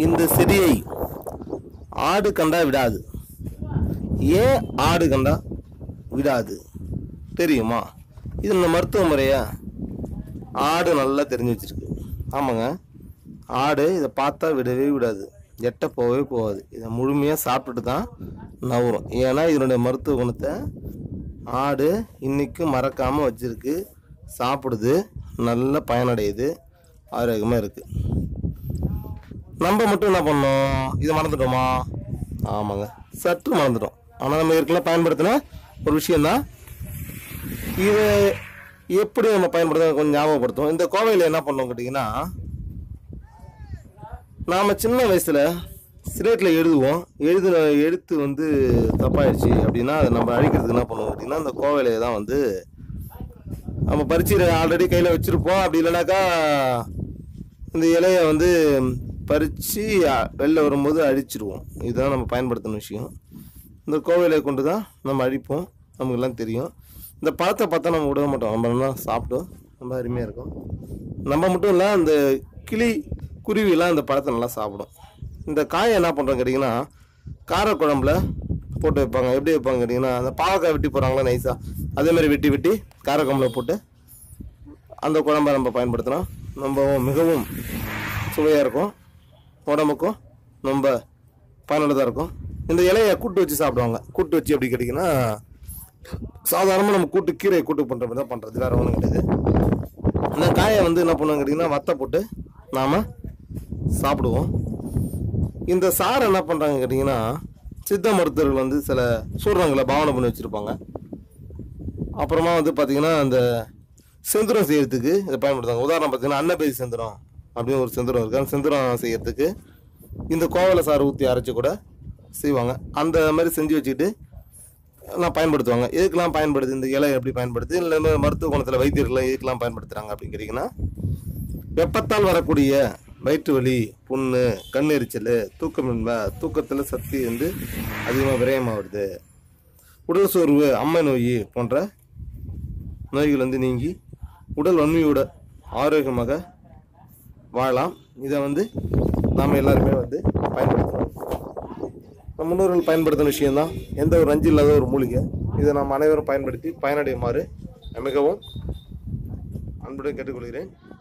இந்த செடியை ஆடு கண்டா விடாது ஏன் ஆடு கண்டா விடாது தெரியுமா இது இந்த மருத்துவ முறையா ஆடு நல்லா தெரிஞ்சு வச்சிருக்கு ஆமாங்க ஆடு இதை பார்த்தா விடவே விடாது எட்ட போகவே போகாது இதை முழுமையாக சாப்பிட்டுட்டு தான் நவரும் ஏன்னா இதனுடைய மருத்துவ குணத்தை ஆடு இன்னைக்கும் மறக்காமல் வச்சிருக்கு சாப்பிடுது நல்ல பயனடையுது ஆரோக்கியமாக இருக்குது நம்ம மட்டும் என்ன பண்ணோம் இதை மறந்துட்டோமா ஆமாங்க சற்று மறந்துட்டோம் ஆனால் நம்ம ஏற்கனவே பயன்படுத்தின ஒரு விஷயந்தான் இது எப்படி நம்ம பயன்படுத்த கொஞ்சம் ஞாபகப்படுத்தும் இந்த கோவையில் என்ன பண்ணோம் கேட்டிங்கன்னா நாம் சின்ன வயசில் ஸ்லேட்டில் எழுதுவோம் எழுதுன எழுத்து வந்து தப்பாயிடுச்சு அப்படின்னா அதை நம்ம அழிக்கிறதுக்கு என்ன பண்ணுவோம் அப்படின்னா அந்த கோவையில தான் வந்து நம்ம பறிச்சு ஆல்ரெடி கையில் வச்சுருப்போம் அப்படி இல்லைனாக்கா இந்த இலையை வந்து பறித்து வெளில வரும்போது அழிச்சிடுவோம் இதுதான் நம்ம பயன்படுத்தின விஷயம் இந்த கோவிலை கொண்டு தான் நம்ம அழிப்போம் நமக்கு எல்லாம் தெரியும் இந்த பழத்தை பார்த்தா நம்ம விட மாட்டோம் நம்ம நல்லா சாப்பிட்டோம் ரொம்ப அருமையாக இருக்கும் நம்ம மட்டும் இல்லை அந்த கிளி குருவிலாம் இந்த பழத்தை நல்லா சாப்பிடும் இந்த காயை என்ன பண்ணுறோம் கேட்டிங்கன்னா காரக்குழம்புல போட்டு வைப்பாங்க எப்படி வைப்பாங்க கேட்டிங்கன்னா அந்த பாவக்காய் வெட்டி போகிறாங்களா நைஸாக அதே மாதிரி வெட்டி வெட்டி காரக்குழம்புல போட்டு அந்த குழம்பை நம்ம பயன்படுத்தினா நம்ம மிகவும் சுவையாக இருக்கும் உடம்புக்கும் ரொம்ப பயனுள்ளதாக இருக்கும் இந்த இலையை கூட்டு வச்சு சாப்பிடுவாங்க கூட்டு வச்சு எப்படி கேட்டிங்கன்னா சாதாரணமாக நம்ம கூட்டு கீரை கூட்டு பண்ணுற மாதிரி தான் பண்ணுறது வேறு ஒன்றும் கிடையாது இந்த காயை வந்து என்ன பண்ணுவாங்க கேட்டிங்கன்னா வத்தை போட்டு நாம் சாப்பிடுவோம் இந்த சாரை என்ன பண்ணுறாங்க கேட்டிங்கன்னா சித்த மருத்துவர்கள் வந்து சில சூர்ணங்களை பாவனை பண்ணி வச்சுருப்பாங்க அப்புறமா வந்து பார்த்தீங்கன்னா அந்த செந்துரம் செய்யறதுக்கு இதை பயன்படுத்துவாங்க உதாரணம் பார்த்தீங்கன்னா அன்னபேதி செந்துரம் அப்படின்னு ஒரு செந்துரம் இருக்கு அந்த செந்துரம் செய்யறதுக்கு இந்த கோவலை சாறு ஊற்றி அரைச்சி கூட செய்வாங்க அந்த மாதிரி செஞ்சு வச்சுக்கிட்டு நான் பயன்படுத்துவாங்க எதுக்கெல்லாம் பயன்படுது இந்த இலை எப்படி பயன்படுது இல்லை இந்த மருத்துவ குணத்தில் வைத்தியர்கள் எதுக்கெல்லாம் பயன்படுத்துகிறாங்க அப்படின்னு கேட்டிங்கன்னா வெப்பத்தால் வரக்கூடிய வயிற்று வலி புண்ணு கண் எரிச்சல் தூக்கமின்மை தூக்கத்தில் சக்தி வந்து அதிகமாக விரயமாகுது உடல் சோர்வு அம்மை நோய் போன்ற நோய்கள் வந்து நீங்கி உடல் வன்மையோட ஆரோக்கியமாக வாழலாம் இதை வந்து நாம் எல்லாருமே வந்து பயன்படுத்தலாம் நம் முன்னோர்கள் பயன்படுத்தின விஷயம்தான் எந்த ஒரு நஞ்சு இல்லாத ஒரு மூலிகை இதை நாம் அனைவரும் பயன்படுத்தி பயனடையுமாறு மிகவும் அன்புடன் கேட்டுக்கொள்கிறேன்